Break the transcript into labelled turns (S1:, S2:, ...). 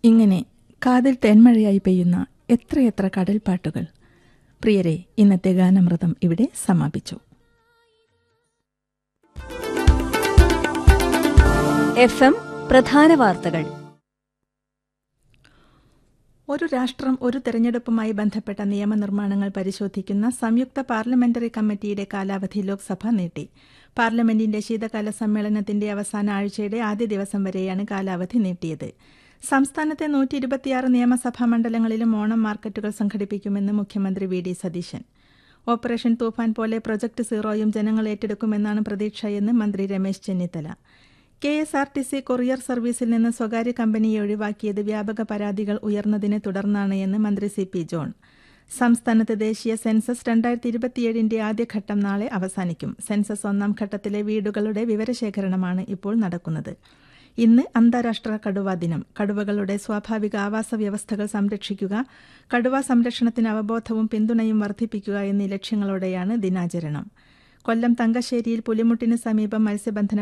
S1: ഇങ്ങനെ കാതിൽ തെന്മഴയായി പെയ്യുന്ന എത്രയെത്ര കടൽപ്പാട്ടുകൾ പ്രിയരെ ഇന്നത്തെ ഗാനമൃതം ഇവിടെ സമാപിച്ചു
S2: എഫ് എം പ്രധാന വാർത്തകൾ
S1: ഒരു രാഷ്ട്രം ഒരു തെരഞ്ഞെടുപ്പുമായി ബന്ധപ്പെട്ട നിയമനിർമ്മാണങ്ങൾ പരിശോധിക്കുന്ന സംയുക്ത പാർലമെന്ററി കമ്മിറ്റിയുടെ കാലാവധി ലോക്സഭ നീട്ടി പാർലമെന്റിന്റെ ശീതകാല സമ്മേളനത്തിന്റെ അവസാന ആഴ്ചയുടെ ആദ്യ ദിവസം വരെയാണ് കാലാവധി നീട്ടിയത് സംസ്ഥാനത്തെ നൂറ്റി ഇരുപത്തിയാറ് നിയമസഭാ മണ്ഡലങ്ങളിലും ഓണം മാർക്കറ്റുകൾ സംഘടിപ്പിക്കുമെന്ന് മുഖ്യമന്ത്രി വി ഡി സതീശൻ ഓപ്പറേഷൻ തൂഫാൻ പോലെ പ്രൊജക്ട് സീറോയും ജനങ്ങൾ ഏറ്റെടുക്കുമെന്നാണ് പ്രതീക്ഷയെന്ന് മന്ത്രി Ramesh Chennithala K S R T C courier സർവീസിൽ നിന്ന് സ്വകാര്യ കമ്പനിയെ ഒഴിവാക്കിയത് വ്യാപക പരാതികൾ ഉയർന്നതിനെ തുടർന്നാണ് എന്ന് മന്ത്രി സി പി ജോൺ സംസ്ഥാനത്ത് ദേശീയ സെൻസസ് രണ്ടായിരത്തി ഇരുപത്തിയേഴിന്റെ ആദ്യഘട്ടം നാളെ അവസാനിക്കും സെൻസസ് ഒന്നാം ഘട്ടത്തിലെ വീടുകളുടെ വിവരശേഖരണമാണ് ഇപ്പോൾ നടക്കുന്നത് ഇന്ന് അന്താരാഷ്ട്ര കടുവാ ദിനം കടുവകളുടെ സ്വാഭാവിക ആവാസ വ്യവസ്ഥകൾ സംരക്ഷിക്കുക കടുവ സംരക്ഷണത്തിന് അവബോധവും പിന്തുണയും വർദ്ധിപ്പിക്കുക എന്നീ ലക്ഷ്യങ്ങളോടെയാണ് ദിനാചരണം കൊല്ലം തങ്കശ്ശേരിയിൽ പുലിമുട്ടിന് സമീപം മത്സ്യബന്ധന